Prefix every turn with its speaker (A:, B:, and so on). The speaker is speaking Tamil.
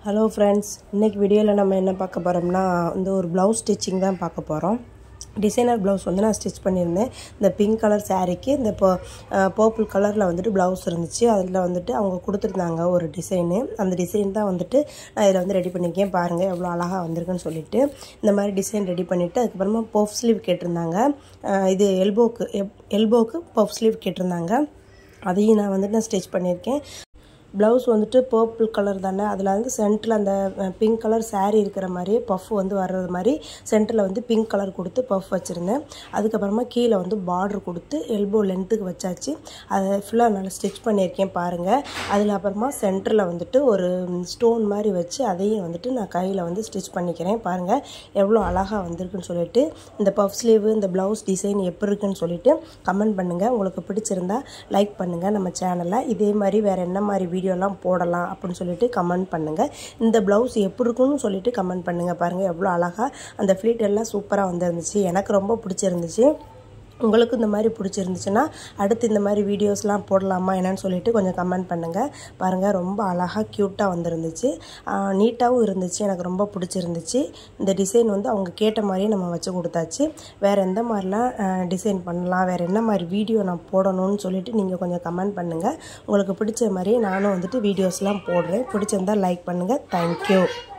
A: ஹலோ ஃப்ரெண்ட்ஸ் இன்றைக்கி வீடியோவில் நம்ம என்ன பார்க்க போகிறோம்னா வந்து ஒரு ப்ளவுஸ் ஸ்டிச்சிங் தான் பார்க்க போகிறோம் டிசைனர் ப்ளவுஸ் வந்து நான் ஸ்டிச் பண்ணியிருந்தேன் இந்த பிங்க் கலர் சாரீக்கு இந்த போ பர்பிள் கலரில் வந்துட்டு ப்ளவுஸ் இருந்துச்சு அதில் வந்துட்டு அவங்க கொடுத்துருந்தாங்க ஒரு டிசைனு அந்த டிசைன் தான் வந்துட்டு நான் இதில் வந்து ரெடி பண்ணியிருக்கேன் பாருங்கள் எவ்வளோ அழகாக வந்திருக்குன்னு சொல்லிட்டு இந்த மாதிரி டிசைன் ரெடி பண்ணிவிட்டு அதுக்கப்புறமா பஃப் ஸ்லீவ் கேட்டிருந்தாங்க அஹ் இது எல்போக்கு எல்போக்கு பஃப் ஸ்லீவ் கேட்டிருந்தாங்க அதையும் நான் வந்துட்டு நான் ஸ்டிச் பண்ணியிருக்கேன் ப்ளவுஸ் வந்துட்டு பர்பிள் கலர் தானே அதில் வந்து சென்டரில் அந்த பிங்க் கலர் saree இருக்கிற மாதிரியே பஃப் வந்து வர்றது மாதிரி சென்டரில் வந்து பிங்க் கலர் கொடுத்து பஃப் வச்சுருந்தேன் அதுக்கப்புறமா கீழே வந்து பார்டர் கொடுத்து எல்போ லென்த்துக்கு வச்சாச்சு அதை ஃபுல்லாக நல்லா ஸ்டிச் பண்ணியிருக்கேன் பாருங்கள் அதில் அப்புறமா சென்டரில் வந்துட்டு ஒரு ஸ்டோன் மாதிரி வச்சு அதையும் வந்துட்டு நான் கையில் வந்து ஸ்டிச் பண்ணிக்கிறேன் பாருங்கள் எவ்வளோ அழகாக வந்திருக்குன்னு சொல்லிட்டு இந்த பஃப் ஸ்லீவ் இந்த ப்ளவுஸ் டிசைன் எப்படி இருக்குன்னு சொல்லிட்டு கமெண்ட் பண்ணுங்கள் உங்களுக்கு பிடிச்சிருந்தா லைக் பண்ணுங்கள் நம்ம சேனலை இதே மாதிரி வேறு என்ன மாதிரி வீடியோலாம் போடலாம் அப்படின்னு சொல்லிட்டு கமெண்ட் பண்ணுங்கள் இந்த ப்ளவுஸ் எப்படி இருக்குன்னு சொல்லிட்டு கமெண்ட் பண்ணுங்கள் பாருங்கள் எவ்வளோ அழகாக அந்த ஃப்ளீட் எல்லாம் சூப்பராக வந்துருந்துச்சு எனக்கு ரொம்ப பிடிச்சிருந்துச்சு உங்களுக்கு இந்த மாதிரி பிடிச்சிருந்துச்சுன்னா அடுத்து இந்த மாதிரி வீடியோஸ்லாம் போடலாமா என்னன்னு சொல்லிட்டு கொஞ்சம் கமெண்ட் பண்ணுங்கள் பாருங்கள் ரொம்ப அழகாக க்யூட்டாக வந்துருந்துச்சு நீட்டாகவும் இருந்துச்சு எனக்கு ரொம்ப பிடிச்சிருந்துச்சு இந்த டிசைன் வந்து அவங்க கேட்ட மாதிரியே நம்ம வச்சு கொடுத்தாச்சு வேறு எந்த மாதிரிலாம் டிசைன் பண்ணலாம் வேறு என்ன மாதிரி வீடியோ நான் போடணும்னு சொல்லிட்டு நீங்கள் கொஞ்சம் கமெண்ட் பண்ணுங்கள் உங்களுக்கு பிடிச்ச மாதிரியே நானும் வந்துட்டு வீடியோஸ்லாம் போடுறேன் பிடிச்சிருந்தா லைக் பண்ணுங்கள் தேங்க்யூ